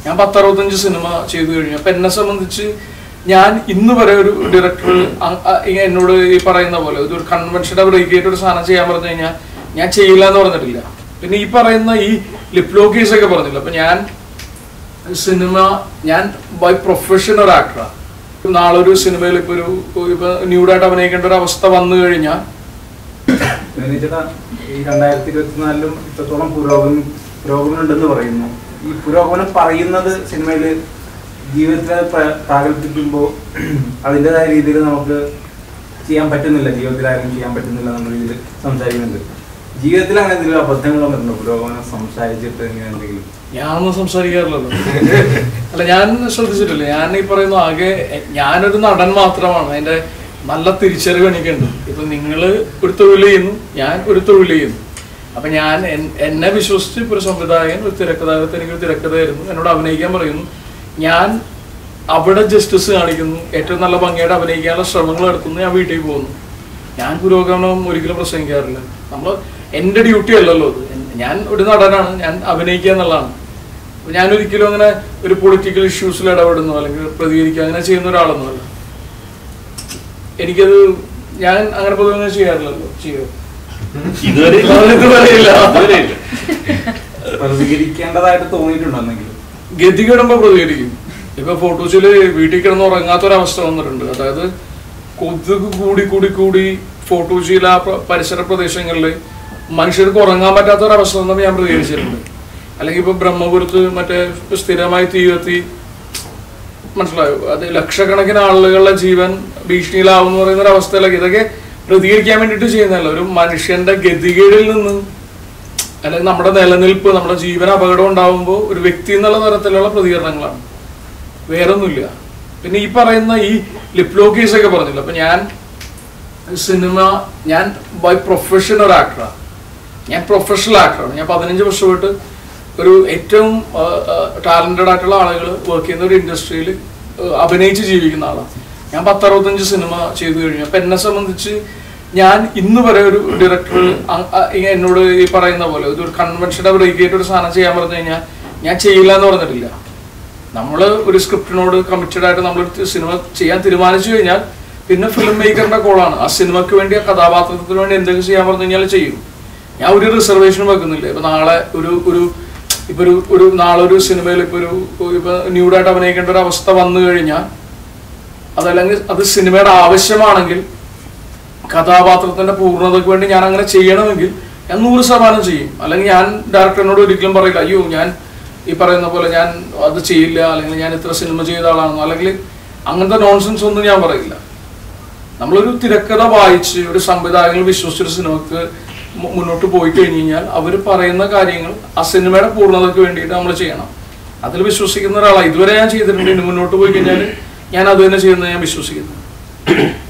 ഞാൻ പത്തറുപത്തഞ്ച് സിനിമ ചെയ്തു കഴിഞ്ഞു അപ്പൊ എന്നെ സംബന്ധിച്ച് ഞാൻ ഇന്ന് വരെ ഒരു ഡയറക്ടർ എന്നോട് ഈ പറയുന്ന പോലെ ഒരു കൺവെൻഷന്റെ ബ്രേക്ക് ആയിട്ട് ഒരു സാധനം ചെയ്യാൻ പറഞ്ഞു കഴിഞ്ഞാൽ ഞാൻ ചെയ്യില്ല എന്ന് പറഞ്ഞിട്ടില്ല പിന്നെ ഈ പറയുന്ന ഈ ലിപ്ലോക്കീസ് ഒക്കെ പറഞ്ഞില്ല അപ്പൊ ഞാൻ സിനിമ ഞാൻ ബൈ പ്രൊഫഷൻ ഒരു ആക്ടറാണ് നാളെ ഒരു സിനിമയിൽ ഇപ്പൊ ഒരു ഇപ്പൊ ന്യൂഡായിട്ട് അഭിനയിക്കേണ്ട ഒരു അവസ്ഥ വന്നു കഴിഞ്ഞാൽ ചേട്ടാ ഈ രണ്ടായിരത്തി ഇരുപത്തിനാലിലും ഇത്രത്തോളം പുരോഗമനം പുരോഗമനം ഉണ്ടെന്ന് പറയുന്നു ഈ പുരോഗമനം പറയുന്നത് സിനിമയിൽ ജീവിതത്തിലെ പ്ര- പ്രാഗൽഭ്യക്കുമ്പോൾ അതിൻ്റെതായ രീതിയിൽ നമുക്ക് ചെയ്യാൻ പറ്റുന്നില്ല ജീവിതത്തിലായാലും ചെയ്യാൻ പറ്റുന്നില്ല എന്നുള്ള രീതിയിൽ സംസാരിക്കുന്നുണ്ട് ജീവിതത്തിൽ അങ്ങനെ എന്തെങ്കിലും അബദ്ധങ്ങൾ വന്നിട്ടുണ്ടോ പുരോഗമനം സംസാരിച്ചിട്ട് ഇങ്ങനെ എന്തെങ്കിലും ഞാനൊന്നും സംസാരിക്കാറില്ലല്ലോ അല്ല ഞാൻ ശ്രദ്ധിച്ചിട്ടില്ല ഞാൻ ഈ പറയുന്ന ആകെ എ- ഞാനൊരു നടൻ മാത്രമാണ് അതിന്റെ നല്ല തിരിച്ചറിവ് എനിക്കുണ്ട് ഇപ്പൊ നിങ്ങൾ ഒരു തൊഴിൽ ചെയ്യുന്നു ഞാൻ ഒരു തൊഴിൽ ചെയ്യുന്നു അപ്പൊ ഞാൻ എൻ- എന്നെ വിശ്വസിച്ച് ഇപ്പൊ ഒരു സംവിധായകൻ ഒരു തിരക്കഥാകൃത്ത് എനിക്കൊരു തിരക്കഥ തരുന്നു എന്നോട് അഭിനയിക്കാൻ പറയുന്നു ഞാൻ അവിടെ ജസ്റ്റിസ് കാണിക്കുന്നു ഏറ്റവും നല്ല ഭംഗിയായിട്ട് അഭിനയിക്കാനുള്ള ശ്രമങ്ങൾ നടത്തുന്നു ഞാൻ വീട്ടിൽ പോകുന്നു ഞാൻ പുരോഗമനം ഒരിക്കലും പ്രസംഗിക്കാറില്ല നമ്മൾ എൻ്റെ ഡ്യൂട്ടി അല്ലല്ലോ അത് എൻ- ഞാൻ ഒരു നടനാണ് ഞാൻ അഭിനയിക്കുക എന്നുള്ളതാണ് അപ്പൊ ഞാൻ ഒരിക്കലും അങ്ങനെ ഒരു പൊളിറ്റിക്കൽ ഇഷ്യൂസിൽ ഇടപെടുന്നു അല്ലെങ്കിൽ പ്രതികരിക്കുക അങ്ങനെ ചെയ്യുന്ന ഒരാളൊന്നുമല്ല എനിക്കത് ഞാൻ അങ്ങനെ പൊതുവെ അങ്ങനെ ചെയ്യാറില്ലല്ലോ ചെയ്യോ ഇതുവരെ ഇല്ല. ഇതുവരെ ഇല്ല. ഇതുവരെ ഇല്ല. പ്രതികരിക്കേണ്ടതായിട്ട് തോന്നിയിട്ടുണ്ടോ എന്തെങ്കിലും ഗതികിടുമ്പോ പ്രതികരിക്കും ഇപ്പൊ ഫോട്ടോസില് വീട്ടിൽ കിടന്ന് ഉറങ്ങാത്തൊരവസ്ഥ വന്നിട്ടുണ്ട് അതായത് കൊതുക് കൂടി കൂടി കൂടി ഫോട്ടോസിൽ ആ പ്ര- പരിസര പ്രദേശങ്ങളിൽ മനുഷ്യർക്ക് ഉറങ്ങാൻ പറ്റാത്തൊരവസ്ഥ വന്നപ്പോൾ ഞാൻ പ്രതികരിച്ചിട്ടുണ്ട് അല്ലെങ്കിൽ ഇപ്പൊ ബ്രഹ്മപുരത്ത് മറ്റേ സ്ഥിരമായി തീ കത്തി മനസ്സിലായോ അത് ലക്ഷക്കണക്കിന് ആളുകളുടെ ജീവൻ ഭീഷണിയിലാവും എന്ന് പറയുന്ന ഒരു അവസ്ഥയിലേക്ക് ഇതൊക്കെ പ്രതികരിക്കാൻ വേണ്ടിയിട്ട് ചെയ്യുന്നതല്ല ഒരു മനുഷ്യന്റെ ഗതികേടിൽ നിന്ന് അല്ലെങ്കിൽ നമ്മുടെ നിലനിൽപ്പ് നമ്മുടെ ജീവന അപകടം ഉണ്ടാവുമ്പോൾ ഒരു വ്യക്തി എന്നുള്ള തരത്തിലുള്ള പ്രതികരണങ്ങളാണ് വേറൊന്നുമില്ല പിന്നെ ഈ പറയുന്ന ഈ ലിപ്ലോക്കീസ് ഒക്കെ പറഞ്ഞില്ല അപ്പൊ ഞാൻ സിനിമ ഞാൻ ബൈ പ്രൊഫഷൻ ഒരു ആക്ടറാണ് ഞാൻ പ്രൊഫഷണൽ ആക്ടറാണ് ഞാൻ പതിനഞ്ച് വർഷമായിട്ട് ഒരു ഏറ്റവും ടാലന്റഡ് ആയിട്ടുള്ള ആളുകൾ വർക്ക് ചെയ്യുന്ന ഒരു ഇൻഡസ്ട്രിയിൽ അഭിനയിച്ച് ജീവിക്കുന്ന ആളാണ് ഞാൻ പത്തറുപത്തഞ്ച് സിനിമ ചെയ്തു കഴിഞ്ഞു അപ്പൊ എന്നെ സംബന്ധിച്ച് ഞാൻ ഇന്ന് വരെ ഒരു ഡയറക്ടർ എന്നോട് ഈ പറയുന്ന പോലെ ഒരു കൺവെൻഷന്റെ ബ്രേക്ക് ആയിട്ട് ഒരു സാധനം ചെയ്യാൻ പറഞ്ഞു കഴിഞ്ഞാൽ ഞാൻ ചെയ്യില്ല എന്ന് പറഞ്ഞിട്ടില്ല നമ്മൾ ഒരു സ്ക്രിപ്റ്റിനോട് കമ്മിറ്റഡ് ആയിട്ട് നമ്മൾ സിനിമ ചെയ്യാൻ തീരുമാനിച്ചു കഴിഞ്ഞാൽ പിന്നെ ഫിലിം മേക്കറിന്റെ കോളാണ് ആ സിനിമയ്ക്ക് വേണ്ടി ആ കഥാപാത്രത്തിന് വേണ്ടി എന്തൊക്കെ ചെയ്യാൻ പറഞ്ഞു കഴിഞ്ഞാൽ ചെയ്യും ഞാൻ ഒരു റിസർവേഷനും വെക്കുന്നില്ല ഇപ്പൊ നാളെ ഒരു ഒരു ഇപ്പൊ ഒരു ഒരു നാളെ ഒരു സിനിമയിൽ ഇപ്പൊ ഒരു ഇപ്പൊ ന്യൂഡായിട്ട് അഭിനയിക്കേണ്ട ഒരു അവസ്ഥ വന്നു കഴിഞ്ഞാൽ അതല്ലെങ്കിൽ അത് സിനിമയുടെ ആവശ്യമാണെങ്കിൽ കഥാപാത്രത്തിന്റെ പൂർണ്ണതയ്ക്ക് വേണ്ടി ഞാൻ അങ്ങനെ ചെയ്യണമെങ്കിൽ ഞാൻ നൂറ് ശതമാനം ചെയ്യും അല്ലെങ്കിൽ ഞാൻ ഡയറക്ടറിനോട് ഒരിക്കലും പറയില്ല അയ്യോ ഞാൻ ഈ പറയുന്ന പോലെ ഞാൻ അത് ചെയ്യില്ല അല്ലെങ്കിൽ ഞാൻ ഇത്ര സിനിമ ചെയ്ത ആളാണെന്നോ അല്ലെങ്കിൽ അങ്ങനത്തെ നോൺസെൻസ് ഒന്നും ഞാൻ പറയില്ല നമ്മളൊരു തിരക്കഥ വായിച്ച് ഒരു സംവിധായകങ്ങൾ വിശ്വസിച്ചൊരു സിനിമക്ക് മു- മുന്നോട്ട് പോയി കഴിഞ്ഞ് കഴിഞ്ഞാൽ അവർ പറയുന്ന കാര്യങ്ങൾ ആ സിനിമയുടെ പൂർണ്ണതയ്ക്ക് വേണ്ടിയിട്ട് നമ്മൾ ചെയ്യണം അതിൽ വിശ്വസിക്കുന്ന ഒരാളാണ് ഇതുവരെ ഞാൻ ചെയ്തിട്ടുണ്ട് ഇനി മുന്നോട്ട് പോയി കഴിഞ്ഞാൽ ഞാൻ അത് തന്നെ ചെയ്യുന്നത് ഞാൻ വിശ്വസിക്കുന്നു